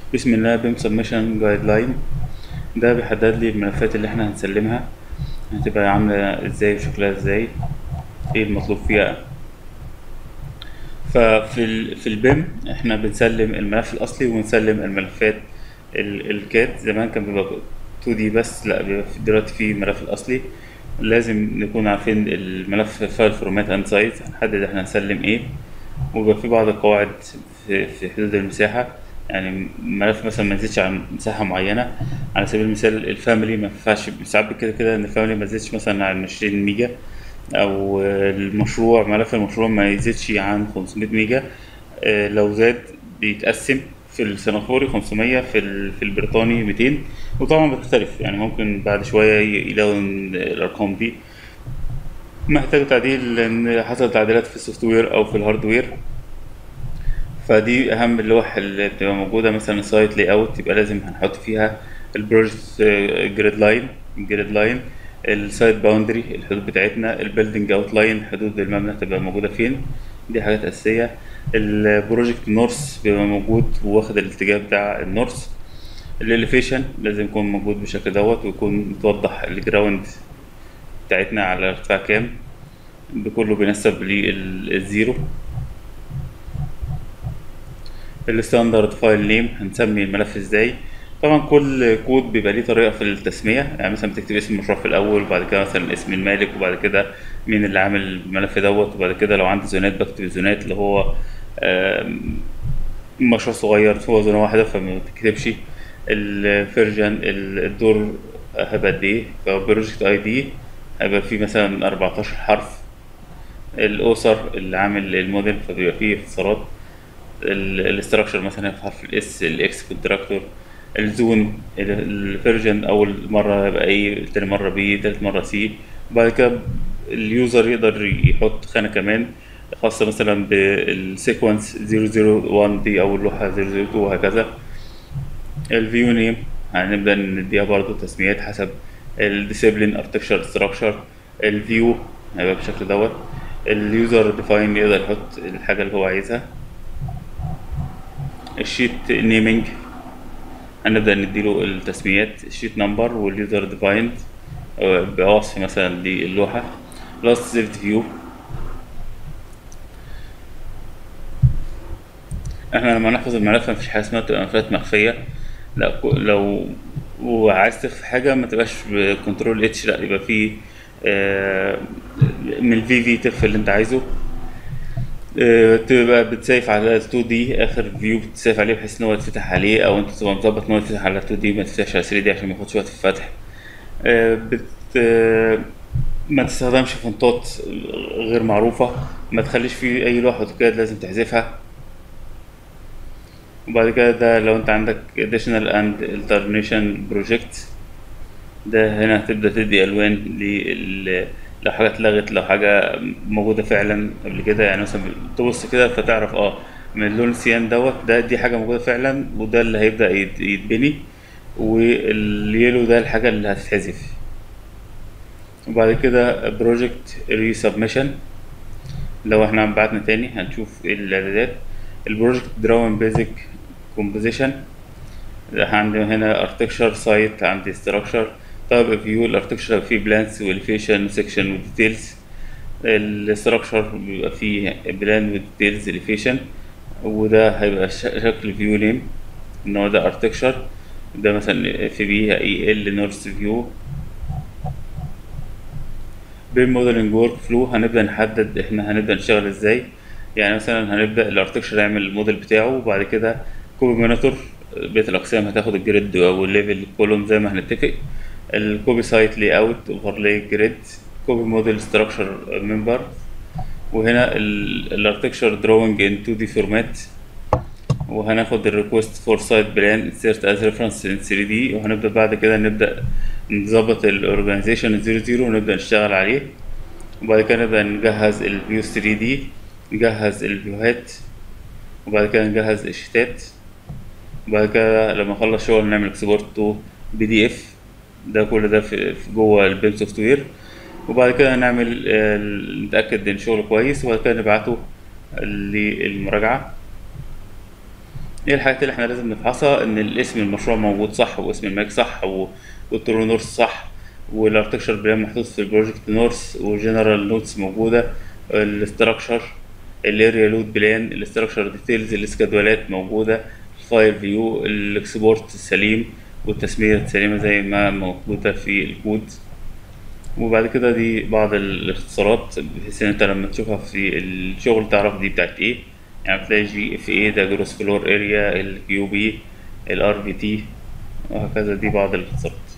بسم الله بيم سبمشن جايد لاين ده بيحدد لي الملفات اللي احنا هنسلمها هتبقى عاملة ازاي وشكلها ازاي ايه المطلوب فيها ففي ال في البيم احنا بنسلم الملف الاصلي ونسلم الملفات ال- الكاد زمان كان بيبقى 2 دي بس لا بيبقى في- دلوقتي في الملف الاصلي لازم نكون عارفين الملف فايل فورمات اند سايز هنحدد احنا هنسلم ايه ويبقى في بعض القواعد في, في حدود المساحة يعني ملف مثلا ما يزيدش عن مساحة معينة على سبيل المثال الفاميلي ما ينفعش ساعات كده كده ان الفاميلي ما يزيدش مثلا عن 20 ميجا او المشروع ملف المشروع ما يزيدش عن 500 ميجا آه، لو زاد بيتقسم في السنغافوري 500 في ال- في البريطاني 200 وطبعا بتختلف يعني ممكن بعد شوية ي- يلاقوا إن الأرقام دي محتاجة تعديل لأن حصل تعديلات في السوفت وير أو في الهاردوير فدي أهم اللوح اللي بتبقى موجودة مثلا سايت لاي أوت يبقى لازم هنحط فيها البروجكت جريد لاين الجريد لاين السايت باوندري الحدود بتاعتنا البيلدنج اوت لاين حدود المبنى تبقى موجودة فين دي حاجات أساسية البروجكت نورث بيبقى موجود واخد الاتجاه بتاع النورث الاليفيشن لازم يكون موجود بالشكل دوت ويكون متوضح الجراوند بتاعتنا على ارتفاع كام بكله بينسب للزيرو الستاندرد فايل نيم هنسمي الملف ازاي طبعا كل كود بيبقى ليه طريقه في التسميه يعني مثلا بتكتب اسم المشروع في الاول وبعد كده مثلا اسم المالك وبعد كده مين اللي عامل الملف دوت وبعد كده لو عندي زونات بكتب الزونات اللي هو آم، مشروع صغير هو زونه واحده فما بتكتبش الفيرجن الدور هيبقى قد ايه فبروجكت اي دي هيبقى فيه مثلا 14 حرف الاسر اللي عامل الموديل فبيبقى فيه اختصارات الاستراكشر مثلا في حرف الاس الاكس كونتراكتور الزون الفيرجن اول مره هيبقى ايه تاني مره بي تالت مره سي وبعد كده اليوزر يقدر يحط خانه كمان خاصه مثلا بالسيكونس 001 دي اول لوحه 002 وهكذا الفيو نيم هنبدا نديها برضو تسميات حسب الديسيبلين ارتكشر ستراكشر الفيو هيبقى بالشكل دوت اليوزر ديفاين يقدر يحط الحاجه اللي هو عايزها الشيت نيمينج هنبدأ نديله التسميات الشيت نمبر واليوزر ديفايند بوصف مثلا للوحة لاست سيفد فيو احنا لما نحفظ الملف مفيش حاجة اسمها تبقى ملفات مخفية لا ك- لو وعايز تخفي حاجة ما تبقاش بكنترول اتش لا يبقى في آه، من الفي في تخفي اللي انت عايزه آه، تبقى بتسيف على ال 2 دي اخر فيو بتسيف عليه بحيث ان هو يتفتح عليه او انت تبقى مظبط ان هو يتفتح على 2 دي ما تفتحش على 3 دي عشان ما ياخدش وقت في الفتح آه، بت آه، ما تستخدمش فونتات غير معروفة ما تخليش فيه اي لوحة اوتوكاد لازم تحذفها وبعد كده ده لو انت عندك additional and alternation project ده هنا هتبدأ تدي ألوان لل لو حاجة اتلغت لو حاجة موجودة فعلا قبل كده يعني مثلا تبص كده فتعرف اه من اللون السيان دوت ده دي حاجة موجودة فعلا وده اللي هيبدأ يت- يتبني واليلو ده الحاجة اللي هتتحذف وبعد كده بروجكت ري سبمشن لو احنا بعتنا تاني هنشوف ايه الاعدادات البروجكت دراون بيزك كومبوزيشن عندي هنا اركتكشر سايت عندي ستراكشر طيب فيو الاركتكشر فيه بلانس والفيشن سيكشن وديتيلز الاستراكشر بيبقى فيه بلان وديتيلز الفيشن وده هيبقى ش- شكل فيو نيم ان هو ده اركتكشر ده مثلا في بي اي ال نورث فيو بالموديلنج ورك فلو هنبدا نحدد احنا هنبدا نشتغل ازاي يعني مثلا هنبدا الارتكشر يعمل الموديل بتاعه وبعد كده كوبي مونيتور بقيه الاقسام هتاخد الجريد او الليفل كولوم زي ما هنتفق الكوبي سايت لي اوت اوفرلاي جريد كوبي موديل ستراكشر ممبر وهنا الارتكشر دروينج ان 2 دي فورمات وهناخد الريكوست فور سايت بلان انسيرت از ريفرنس ان 3 دي وهنبدا بعد كده نبدا نظبط الاورجانيزيشن 00 ونبدا نشتغل عليه وبعد كده نبدا نجهز الفيو 3 دي نجهز الفيوهات وبعد كده نجهز الشيتات وبعد كده لما نخلص شغل نعمل اكسبورت تو بي دي اف ده كل ده في في جوه البيم سوفت وير وبعد كده نعمل آه، نتاكد ان الشغل كويس وبعد كده نبعته للمراجعه ايه الحاجات اللي احنا لازم نفحصها ان الاسم المشروع موجود صح واسم الماك صح و- والترو نورث صح والارتكشر بلان محطوط في البروجكت نورث والجنرال نوتس موجودة الاستراكشر الاريا لود بلان الاستراكشر ديتيلز الاسكادولات موجودة الفايل فيو الاكسبورت سليم والتسمية سليمة زي ما موجودة في الكود وبعد كده دي بعض الاختصارات بحيث ان انت لما تشوفها في الشغل تعرف دي بتاعت ايه يعني بتلاقي جي اف ايه ده جروس فلور اريا الكيو بي الار بي تي وهكذا دي بعض الاختصارات